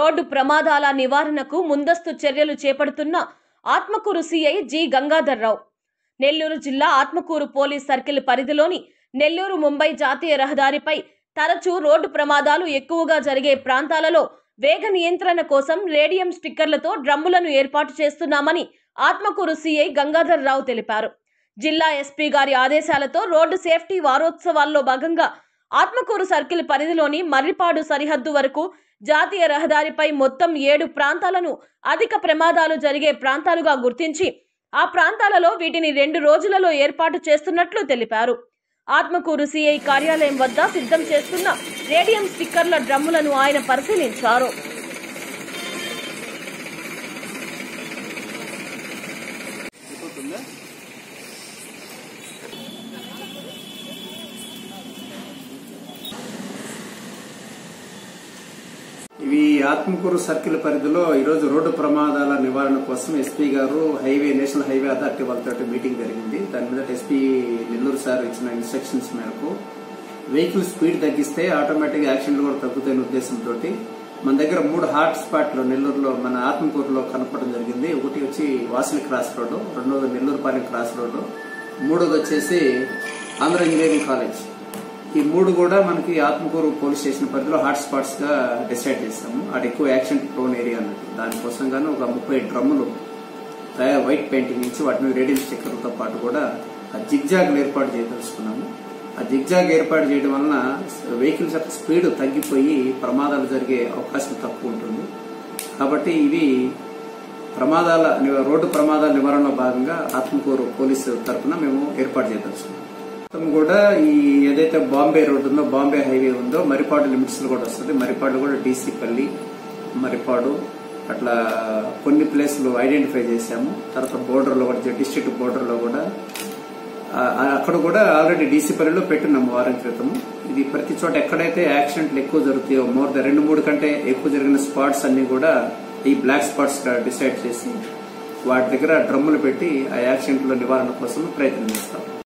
road ప్రమాదాల నివారణకు ముందస్తు చర్యలు చేపడుతున్న ఆత్మకూరు సిఐ జి గంగాధర్రావు నెల్లూరు జిల్లా ఆత్మకూరు పోలీస్ సర్కిల్ పరిధిలోని నెల్లూరు ముంబై జాతీయ రహదారిపై తరచూ రోడ్డు ప్రమాదాలు ఎక్కువగా జరిగే ప్రాంతాలలో వేగ నియంత్రణ కోసం రేడియం స్టిక్కర్లతో డ్రమ్ములను ఏర్పాటు చేస్తున్నామని ఆత్మకూరు సిఐ గంగాధర్ రావు తెలిపారు జిల్లా ఎస్పీ గారి ఆదేశాలతో రోడ్డు సేఫ్టీ వారోత్సవాల్లో భాగంగా ఆత్మకూరు సర్కిల్ పరిధిలోని మర్రిపాడు సరిహద్దు వరకు జాతీయ రహదారిపై మొత్తం ఏడు ప్రాంతాలను అధిక ప్రమాదాలు జరిగే ప్రాంతాలుగా గుర్తించి ఆ ప్రాంతాలలో వీటిని రెండు రోజులలో ఏర్పాటు చేస్తున్నట్లు తెలిపారు ఆత్మకూరు సిఐ కార్యాలయం వద్ద సిద్ధం చేస్తున్న రేడియం స్టిక్కర్ల డ్రమ్ములను ఆయన పరిశీలించారు అయిపోతుందా ఇవి ఆత్మకూరు సర్కిల్ పరిధిలో ఈరోజు రోడ్డు ప్రమాదాల నివారణ కోసం ఎస్పీ గారు హైవే నేషనల్ హైవే అథారిటీ వాళ్ళతో మీటింగ్ జరిగింది దాని మీద ఎస్పీ నెల్లూరు సార్ ఇచ్చిన ఇన్స్ట్రక్షన్స్ మేరకు వెహికల్ స్పీడ్ తగ్గిస్తే ఆటోమేటిక్ యాక్సిడెంట్లు కూడా తగ్గుతాయనే ఉద్దేశంతో మన దగ్గర మూడు హాట్ స్పాట్లు నెల్లూరులో మన ఆత్మకూరులో కనపడడం జరిగింది ఒకటి వచ్చి వాసిలి క్రాస్ రోడ్డు రెండోది నెల్లూరుపాలెం క్రాస్ రోడ్డు మూడోది వచ్చేసి ఆంధ్ర ఇంజనీరింగ్ కాలేజ్ ఈ మూడు కూడా మనకి ఆత్మకూరు పోలీస్ స్టేషన్ పరిధిలో హాట్ స్పాట్స్ గా డిసైడ్ చేస్తాము అటు ఎక్కువ యాక్సిడెంట్ ప్రోన్ ఏరియా అన్నట్టు దానికోసం గాను ఒక ముప్పై డ్రమ్ములు తయారు వైట్ పెయింటింగ్ ఇచ్చి వాటి మీద రేడియం స్టిక్కర్లతో పాటు కూడా ఆ జిగ్జాగ్లు ఏర్పాటు చేయదలుచుకున్నాము ఆ జిగ్జాగ్ ఏర్పాటు చేయడం వలన వెహికల్స్ యొక్క స్పీడ్ తగ్గిపోయి ప్రమాదాలు జరిగే అవకాశం తక్కువ ఉంటుంది కాబట్టి ఇవి ప్రమాదాల రోడ్డు ప్రమాదాల నివారణలో భాగంగా ఆత్మకూరు పోలీసు తరఫున మేము ఏర్పాటు చేయదలుచుకున్నాం మొత్తం కూడా ఈ ఏదైతే బాంబే రోడ్డు ఉందో బాంబే హైవే ఉందో మరిపాడు లిమిట్స్ లో కూడా వస్తుంది మరిపాడు కూడా డీసీపల్లి మరిపాడు అట్లా కొన్ని ప్లేసులు ఐడెంటిఫై చేశాము తర్వాత బోర్డర్ లో కూడా డిస్ట్రిక్ట్ బోర్డర్ లో కూడా ఆ, అక్కడ కూడా ఆల్రెడీ డీసీపల్లిలో పెట్టున్నాము వారం క్రితం ఇది ప్రతి చోట ఎక్కడైతే యాక్సిడెంట్లు ఎక్కువ జరుగుతాయో మోర్ దెన్ రెండు మూడు కంటే ఎక్కువ జరిగిన స్పాట్స్ అన్ని కూడా ఈ బ్లాక్ స్పాట్స్ డిసైడ్ చేసి వాటి దగ్గర డ్రమ్ములు పెట్టి ఆ యాక్సిడెంట్ల నివారణ కోసం ప్రయత్నం చేస్తాం